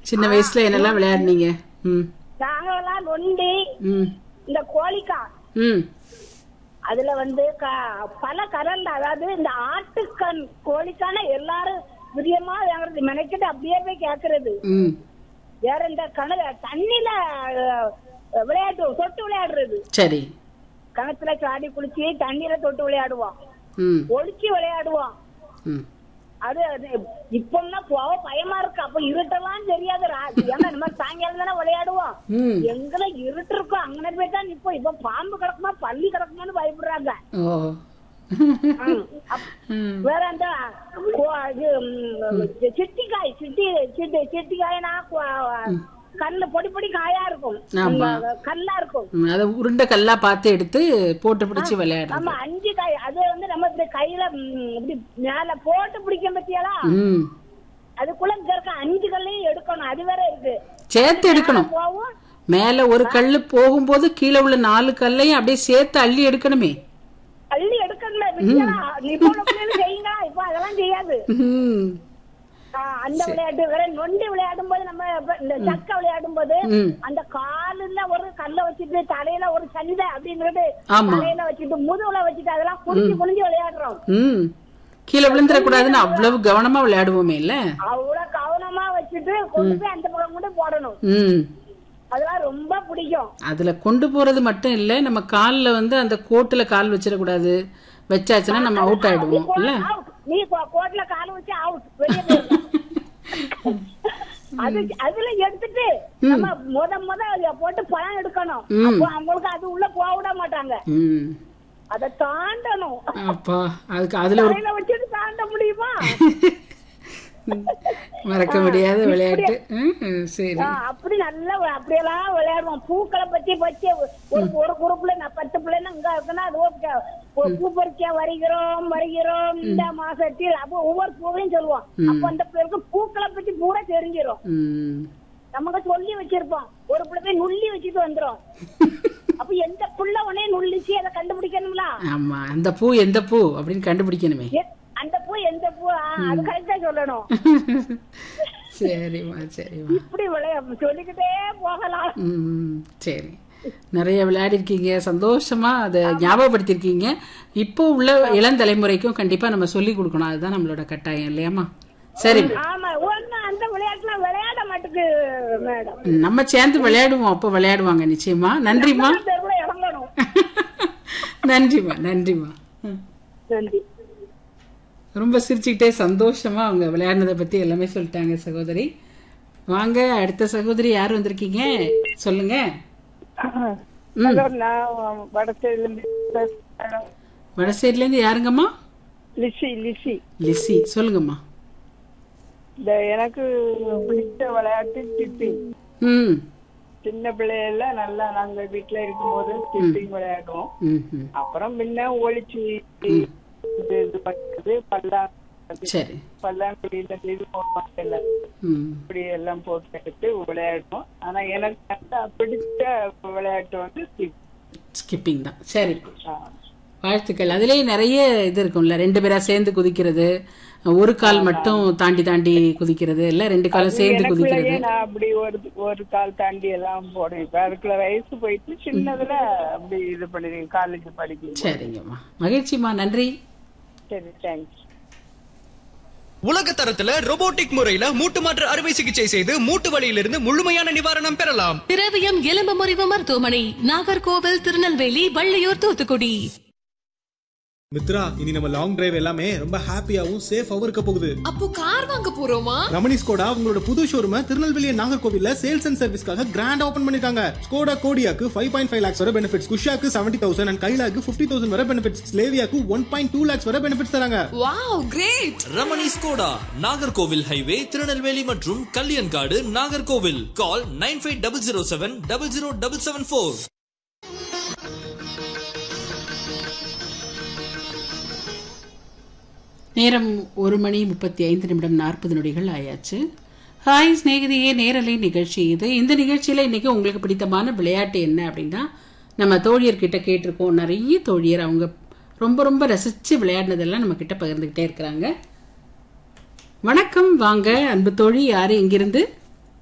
சின்ன வயசுல என்னெல்லாம் விளையாடுனீங்க ம் நாங்கெல்லாம் நொண்டி ம் இந்த கோழிக்கா ம் அதுல வந்து க- பல கரண்ட் அதாவது இந்த ஆட்டுக்கண் கோழிக்கான எல்லாரும் பிரியமா வாங்குறது மெனக்கிட்டு அப்படியே போய் கேக்குறது ம் வேற இந்த கண தண்ணில அஹ், விளையாட்டு தொட்டு விளையாடுறது சரி கிணத்துல சாடி குளிச்சு தண்ணியில தொட்டு விளையாடுவோம் ம் ஒளிச்சு விளையாடுவோம் ம் அது அது இப்பன்னா போக பயமா இருக்கு அப்ப இருட்டெல்லாம் தெரியாது ரா- ஏன்னா இந்த மாதிரி சாயங்காலம் தானே விளையாடுவோம் ம் எங்கட இருட்டு இருக்கும் அங்கே போய் தான் நிப்போம் இப்ப பாம்பு கிடக்குமா பள்ளி கிடக்குமான்னு பயப்படுறாங்க ஓ ம். அப்- ம் வேற அந்த கோ- இது, ம், சிட்டிக்காய் சிட்டி சிட்டி சிட்டிக்காய்னா கோ- கல்லு பொடி பொடி காயா இருக்கும் ஆமா. இந்த கல்லா இருக்கும் ம், அதை உருண்டை கல்லா பார்த்து எடுத்து போட்டு பிடிச்சி விளையாடுறது நம்ம அஞ்சு காய் அது வந்து நம்ம இப்படி கையில ம், இப்படி மேல போட்டு பிடிக்க பத்தியாலா ம் அதுக்குள்ள இங்க இருக்க அஞ்சு கல்லையும் எடுக்கணும் அது வேற இருக்கு சேர்த்து எடுக்கணும் போவும் மேல ஒரு கல்லு போகும்போது கீழே உள்ள நாலு கல்லையும் அப்படியே சேர்த்து அள்ளி எடுக்கணுமே அள்ளி எடுக்கல வித்தியாலா இப்போ உள்ள பிள்ளைங்க செய்யுங்க இப்ப அதெல்லாம் செய்யாது ம் ஆ, அந்த விளையாட்டு வேற நொண்டி விளையாடும் போது நம்ம இப்ப இந்த சக்க விளையாடும் போது ம் அந்த காலுல ஒரு கல்ல வச்சுட்டு தலையில ஒரு சண்டை அப்படிங்கிறது ஆமா. தலையில வச்சுட்டு முதுகுல வச்சுட்டு அதெல்லாம் குனிஞ்சு குனிஞ்சு விளையாடுறோம் ம் கீழே விழுந்துடக்கூடாதுன்னு அவ்வளவு கவனமா விளையாடுவோமே இல்ல அவ்வளவு கவனமா வச்சுட்டு கொண்டு போய் அந்த பக்கம் கூட போடணும் ம் அதெல்லாம் ரொம்ப பிடிக்கும் அதுல கொண்டு போறது மட்டும் இல்ல நம்ம கால்ல வந்து அந்த கோட்டுல கால் வச்சிடக்கூடாது வச்சாச்சுன்னா நம்ம அவுட் ஆயிடுவோம் இல்ல Out. நீ கோ- கோட்ல கால வச்சு அவுட் வெளியே போயிடலாம். அது அதுல எடுத்துட்டு நம்ம முத முத அதுல போட்டு பழம் எடுக்கணும் அப்போ அவங்களுக்கு அது உள்ள போக விட மாட்டாங்க ம் அத தாண்டணும் அப்பா அதுக்கு அதுல ஒரு தலையில வச்சுட்டு தாண்ட முடியுமா மறக்க முடியாத விளையாட்டு ம், ம், சரி ஆ, அப்படி நல்லா வ- அப்படியெல்லாம் விளையாடுவோம் பூக்களை பத்தி வச்சு ஒரு ஒரு குரூப்ல நான் பத்து பிள்ளைங்க இங்க இருக்குன்னா அது ஓகே. ஒரு பூ பறிக்க வருகிறோம் வருகிறோம் இந்த மாசத்தில் அப்போ ஒவ்வொரு பூவையும் சொல்லுவோம் அப்ப அந்த பேருக்கு பூக்களை பத்தி பூரா தெரிஞ்சிரும் ம் நமக்கு சொல்லி வச்சிருப்போம் ஒரு பிள்ளை போய் நுள்ளி வச்சுட்டு வந்துரும் அப்ப எந்த புள்ள உடனே நுள்ளிச்சு அதை கண்டுபிடிக்கணும்ல ஆமா அந்த பூ எந்த பூ அப்படின்னு கண்டுபிடிக்கணுமே எ- அந்த பூ எந்த பூ ஆ, அது கரெக்டா சொல்லணும் சரிம்மா சரிம்மா இப்படி விளையா சொல்லிக்கிட்டே போகலாம் ம் சரி நிறைய விளையாடிருக்கீங்க சந்தோஷமா அதை ஞாபகப்படுத்திருக்கீங்க இப்போ உள்ள இளம் தலைமுறைக்கும் கண்டிப்பா நம்ம சொல்லி கொடுக்கணும் அதுதான் நம்மளோட கட்டாயம் இல்லையாம்மா சரி ஆமா ஒண்ணு அந்த விளையாட்டுல விளையாட மாட்டுக்கு மேடம் நம்ம சேர்ந்து விளையாடுவோம் அப்போ விளையாடுவாங்க நிச்சயமா நன்றிம்மா தெருவுல இறங்கணும் நன்றிம்மா நன்றிம்மா ம். நன்றி ரொம்ப சிரிச்சுக்கிட்டே சந்தோஷமா அவங்க விளையாடினதை பத்தி எல்லாமே சொல்லிட்டாங்க சகோதரி வாங்க அடுத்த சகோதரி யார் வந்திருக்கீங்க சொல்லுங்க ஹலோ நான் வடசையிலிருந்து பேசுறேன். வட சைட்ல இருந்து யாருங்கம்மா லிசி லிசி லிசி சொல்லுங்கம்மா இந்த எனக்கு பிடிச்ச விளையாட்டு ஸ்கிப்பிங் ம் சின்ன பிள்ளையில நல்லா நாங்க வீட்டுல இருக்கும்போது ஸ்கிப்பிங் விளையாடுவோம் ம் ம். அப்புறம் முன்ன ஒளிச்சு இது இது பண்றது பல்லா சரி பல்லாங்குழியில இது போடுவாங்கல்ல ம் இப்படி எல்லாம் போட்டு எடுத்து விளையாடுவோம் ஆனா எனக்கு நல்லா பிடிச்ச விளையாட்டு வந்து ஸ்கிப் ஸ்கிப்பிங் தான் சரி வாழ்த்துக்கள் அதுலயே நிறைய இது இருக்கும்ல ரெண்டு பேரா சேர்ந்து குதிக்கிறது ஒரு கால் மட்டும் தாண்டி தாண்டி குதிக்கிறது இல்ல ரெண்டு காலும் சேர்ந்து குதிக்கிறது எனக்குள்ளேயே நான் அப்படி ஒரு ஒரு கால் தாண்டி எல்லாம் போடுவேன் இப்ப அதுக்குள்ள வயசு போயிட்டு சின்னதுல அப்படி இது பண்ணிருக்கேன் காலேஜ் படிக்கும் சரிங்கம்மா மகிழ்ச்சிம்மா நன்றி சரி தேங்க்ஸ் உலக தரத்துல robotic முறையில மூட்டு மாற்று அறுவை சிகிச்சை செய்து மூட்டு வலியிலிருந்து முழுமையான நிவாரணம் பெறலாம் திரவியம் எலும்பு முறிவு மருத்துவமனை நாகர்கோவில் திருநெல்வேலி வள்ளியூர் தூத்துக்குடி மித்ரா இனி நம்ம லாங் டிரைவ் எல்லாமே ரொம்ப ஹாப்பியாவும் சேஃபாவும் இருக்க போகுது அப்போ கார் வாங்க போறோமா ரமணி ஸ்கோடா உங்களோட புது ஷோரூம திருநெல்வேலி நாகர்கோவில்ல சேல்ஸ் அண்ட் சர்வீஸ்க்காக கிராண்ட் ஓபன் பண்ணிருக்காங்க ஸ்கோடா கோடியாக்கு ஃபைவ் பாயிண்ட் ஃபைவ் லேக்ஸ் வரை பெனிஃபிட்ஸ் குஷாக்கு செவன்டி தௌசண்ட் அண்ட் கைலாக்கு ஃபிஃப்டி தௌசண்ட் வரை பெனிஃபிட்ஸ் ஸ்லேவியாக்கு ஒன் பாயிண்ட் டூ லேக்ஸ் வரை பெனிஃபிட்ஸ் தராங்க wow great Ramani Skoda Nagercoil highway Tirunelveli மற்றும் Kalyankadu Nagercoil call nine five double zero seven double zero double seven four நேரம் ஒரு மணி முப்பத்தி ஐந்து நிமிடம் நாற்பது நொடிகள் ஆயாச்சு ஹாய் சிநேகிதியே நேரலை நிகழ்ச்சி இது இந்த நிகழ்ச்சியில இன்னைக்கு உங்களுக்கு பிடித்தமான விளையாட்டு என்ன அப்படின்னா நம்ம தோழியர்கிட்ட கேட்டிருக்கோம் நிறைய தோழியர் அவங்க ரொம்ப ரொம்ப ரசிச்சு விளையாடினதெல்லாம் நம்ம கிட்ட பகிர்ந்துகிட்டே இருக்கிறாங்க வணக்கம் வாங்க அன்பு தோழி யாரு எங்கிருந்து